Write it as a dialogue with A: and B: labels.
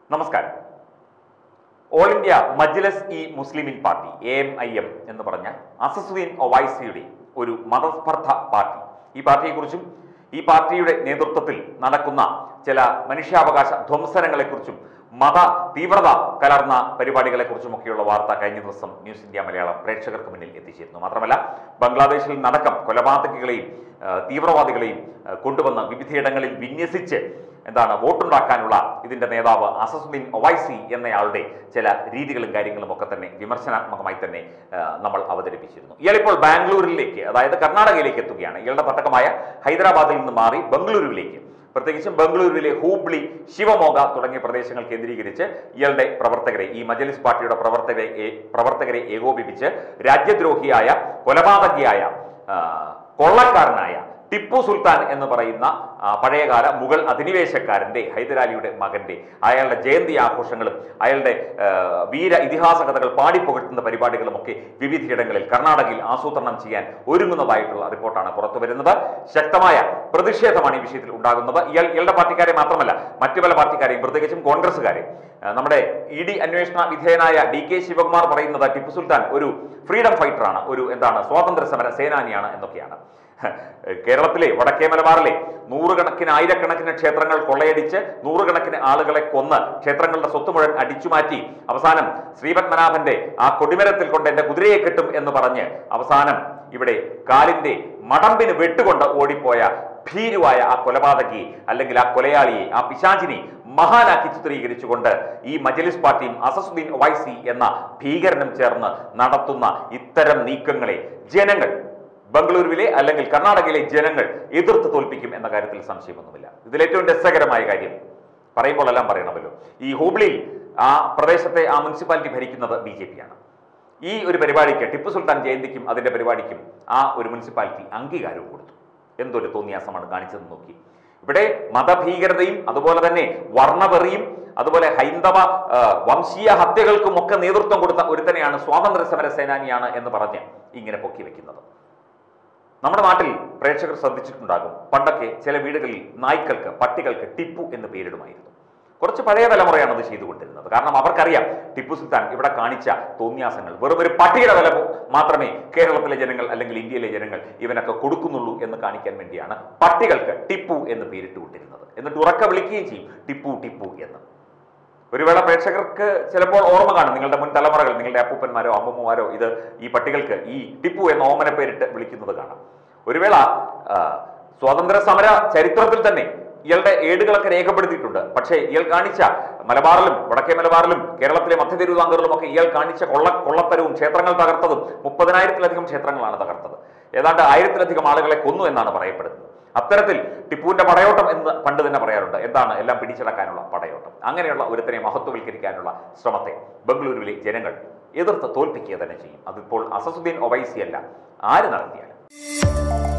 A: നമസ്കാരം all India Majlis ഇ Muslimin party A M I M എന്ന് പറഞ്ഞ അസസുദ്ദീൻ ഒവൈസിയുടെ ഒരു മതസ്പർദ്ധ പാർട്ടി ഈ പാർട്ടിയെക്കുറിച്ചും ഈ പാർട്ടിയുടെ നേതൃത്വത്തിൽ നടക്കുന്ന ചില മനുഷ്യാവകാശ ധ്വംസനങ്ങളെക്കുറിച്ചും മത തീവ്രത കലർന്ന പരിപാടികളെക്കുറിച്ചുമൊക്കെയുള്ള വാർത്ത കഴിഞ്ഞ ദിവസം ന്യൂസ് ഇന്ത്യ മലയാളം പ്രേക്ഷകർക്ക് മുന്നിൽ എത്തിച്ചിരുന്നു മാത്രമല്ല ബംഗ്ലാദേശിൽ നടക്കം കൊലപാതകികളെയും ആ, തീവ്രവാദികളെയും ആ, കൊണ്ടുവന്ന് വിവിധയിടങ്ങളിൽ വിന്യസിച്ച് എന്താണ് വോട്ടുണ്ടാക്കാനുള്ള ഇതിന്റെ നേതാവ് അസസുദ്ദീൻ ഒവൈസി എന്നയാളുടെ ചില രീതികളും കാര്യങ്ങളും ഒക്കെ തന്നെ വിമർശനാത്മകമായി തന്നെ ആ, നമ്മൾ അവതരിപ്പിച്ചിരുന്നു ഇയാളിപ്പോൾ ബാംഗ്ലൂരിലേക്ക് അതായത് കർണാടകയിലേക്ക് എത്തുകയാണ് ഇയാളുടെ തട്ടകമായ ഹൈദരാബാദിൽ നിന്ന് മാറി ബംഗളൂരുവിലേക്ക് പ്രത്യേകിച്ചും ബംഗളൂരുവിലെ ഹൂബ്ലി ശിവമോഗ തുടങ്ങിയ പ്രദേശങ്ങൾ കേന്ദ്രീകരിച്ച് ഇയാളുടെ പ്രവർത്തകരെ ഈ മജലിസ് പാർട്ടിയുടെ പ്രവർത്തകരെ ഏ- പ്രവർത്തകരെ ഏകോപിപ്പിച്ച് രാജ്യദ്രോഹിയായ കൊലപാതകിയായ ആ, കൊള്ളക്കാരനായ ടിപ്പു സുൽത്താൻ എന്ന് പറയുന്ന ആ, പഴയകാല മുഗൾ അധിനിവേശക്കാരന്റെ ഹൈദരാലിയുടെ മകന്റെ അയാളുടെ ജയന്തി ആഘോഷങ്ങളും അയാളുടെ ആ, വീര ഇതിഹാസ കഥകൾ പാടിപ്പുകഴ്ത്തുന്ന പരിപാടികളും ഒക്കെ വിവിധയിടങ്ങളിൽ കർണാടകയിൽ ആസൂത്രണം ചെയ്യാൻ ഒരുങ്ങുന്നതായിട്ടുള്ള റിപ്പോർട്ടാണ് പുറത്തു വരുന്നത് ശക്തമായ പ്രതിഷേധമാണ് ഈ വിഷയത്തിൽ ഉണ്ടാകുന്നത് ഇയാൾ ഇയാളുടെ പാർട്ടിക്കാരെ മാത്രമല്ല മറ്റു പല പാർട്ടിക്കാരെയും പ്രത്യേകിച്ചും കോൺഗ്രസ്സുകാരെ ആ, നമ്മുടെ ഇ ഡി അന്വേഷണ വിധേയനായ ഡി കെ ശിവകുമാർ പറയുന്നത് ടിപ്പു സുൽത്താൻ ഒരു ഫ്രീഡം ഫൈറ്ററാണ് ഒരു എന്താണ് സ്വാതന്ത്ര്യ സമര സേനാനിയാണ് എന്നൊക്കെയാണ് കേരളത്തിലെ വടക്കേ മലബാറിലെ നൂറുകണക്കിന് ആയിരക്കണക്കിന് ക്ഷേത്രങ്ങൾ കൊള്ളയടിച്ച് നൂറുകണക്കിന് ആളുകളെ കൊന്ന് ക്ഷേത്രങ്ങളുടെ സ്വത്ത് മുഴുവൻ അടിച്ചുമാറ്റി അവസാനം ശ്രീപത്മനാഭന്റെ ആ കൊടിമരത്തിൽ കൊണ്ട് എന്റെ കുതിരയെ കെട്ടും എന്ന് പറഞ്ഞ് അവസാനം ഇവിടെ കാലിന്റെ മടമ്പിന് വെട്ടുകൊണ്ട് ഓടിപ്പോയ ഭീരുവായ ആ കൊലപാതകി അല്ലെങ്കിൽ ആ കൊലയാളിയെ ആ പിശാചിനെ മഹാനാക്കി ചിത്രീകരിച്ചുകൊണ്ട് ഈ മജലിസ് പാർട്ടിയും അസസുദ്ദീൻ ഒവൈസി എന്ന ഭീകരനും ചേർന്ന് നടത്തുന്ന ഇത്തരം നീക്കങ്ങളെ ജനങ്ങൾ ബംഗളൂരുവിലെ അല്ലെങ്കിൽ കർണാടകയിലെ ജനങ്ങൾ എതിർത്ത് തോൽപ്പിക്കും എന്ന കാര്യത്തിൽ സംശയമൊന്നുമില്ല ഇതിലേറ്റവും രസകരമായ കാര്യം പറയുമ്പോൾ എല്ലാം പറയണമല്ലോ ഈ ഹൂബ്ലിയിൽ ആ പ്രദേശത്തെ ആ മുനിസിപ്പാലിറ്റി ഭരിക്കുന്നത് ബി ജെ പിയാണ് ഈ ഒരു പരിപാടിക്ക് ടിപ്പു സുൽത്താൻ ജയന്തിക്കും അതിന്റെ പരിപാടിക്കും ആ ഒരു മുനിസിപ്പാലിറ്റി അംഗീകാരവും കൊടുത്തു എന്തൊരു തോന്നിയാസമാണ് കാണിച്ചതെന്ന് നോക്കി ഇവിടെ മതഭീകരതയും അതുപോലെ തന്നെ വർണ്ണവെറിയും അതുപോലെ ഹൈന്ദവ ആ, വംശീയ ഹത്യകൾക്കും ഒക്കെ നേതൃത്വം കൊടുത്ത ഒരുത്തനെയാണ് സ്വാതന്ത്ര്യ സമര സേനാനിയാണ് എന്ന് പറഞ്ഞ് ഇങ്ങനെ പൊക്കി വെക്കുന്നത് നമ്മുടെ നാട്ടിൽ പ്രേക്ഷകർ ശ്രദ്ധിച്ചിട്ടുണ്ടാകും പണ്ടൊക്കെ ചില വീടുകളിൽ നായ്ക്കൾക്ക് പട്ടികൾക്ക് ടിപ്പു എന്ന് പേരിടുമായിരുന്നു കുറച്ച് പഴയ തലമുറയാണ് അത് ചെയ്തുകൊണ്ടിരുന്നത് കാരണം അവർക്കറിയാം ടിപ്പു സുൽത്താൻ ഇവിടെ കാണിച്ച തോന്നിയാസങ്ങൾ വെറും ഒരു പട്ടിയുടെ വില പോ- മാത്രമേ കേരളത്തിലെ ജനങ്ങൾ അല്ലെങ്കിൽ ഇന്ത്യയിലെ ജനങ്ങൾ ഇവനൊക്കെ കൊടുക്കുന്നുള്ളൂ എന്ന് കാണിക്കാൻ വേണ്ടിയാണ് പട്ടികൾക്ക് ടിപ്പു എന്ന് പേരിട്ടുകൊണ്ടിരുന്നത് എന്നിട്ട് ഉറക്ക വിളിക്കുകയും ചെയ്യും ടിപ്പു ടിപ്പു എന്ന് ഒരു വേള പ്രേക്ഷകർക്ക് ചിലപ്പോൾ ഓർമ്മ കാണും നിങ്ങളുടെ മുൻ തലമുറകൾ നിങ്ങളുടെ അപ്പൂപ്പന്മാരോ അമ്മൂമ്മമാരോ ഇത് ഈ പട്ടികൾക്ക് ഈ ടിപ്പു എന്ന ഓമന പേരിട്ട് വിളിക്കുന്നത് കാണാം ഒരു വേള ആ, സ്വാതന്ത്ര്യ സമര ചരിത്രത്തിൽ തന്നെ ഇയാളുടെ ഏടുകളൊക്കെ രേഖപ്പെടുത്തിയിട്ടുണ്ട് പക്ഷേ ഇയാൾ കാണിച്ച മലബാറിലും വടക്കേ മലബാറിലും കേരളത്തിലെ മധ്യ തിരുവിതാംകൂറിലും ഒക്കെ ഇയാൾ കാണിച്ച കൊള്ള കൊള്ളത്തരവും ക്ഷേത്രങ്ങൾ തകർത്തതും മുപ്പതിനായിരത്തിലധികം ക്ഷേത്രങ്ങളാണ് തകർത്തത് ഏതാണ്ട് ആയിരത്തിലധികം ആളുകളെ കൊന്നു എന്നാണ് പറയപ്പെടുന്നത് അത്തരത്തിൽ ടിപ്പുവിന്റെ പടയോട്ടം എന്ന് പണ്ട് തന്നെ പറയാറുണ്ട് എന്താണ് എല്ലാം പിടിച്ചടക്കാനുള്ള പടയോട്ടം അങ്ങനെയുള്ള ഒരുത്തനെ മഹത്വവൽക്കരിക്കാനുള്ള ശ്രമത്തെ ബംഗളൂരുവിലെ ജനങ്ങൾ എതിർത്ത് തോൽപ്പിക്കുക തന്നെ ചെയ്യും അതിപ്പോൾ അസസുദ്ദീൻ ഒവൈസി അല്ല ആര് നടത്തിയാലും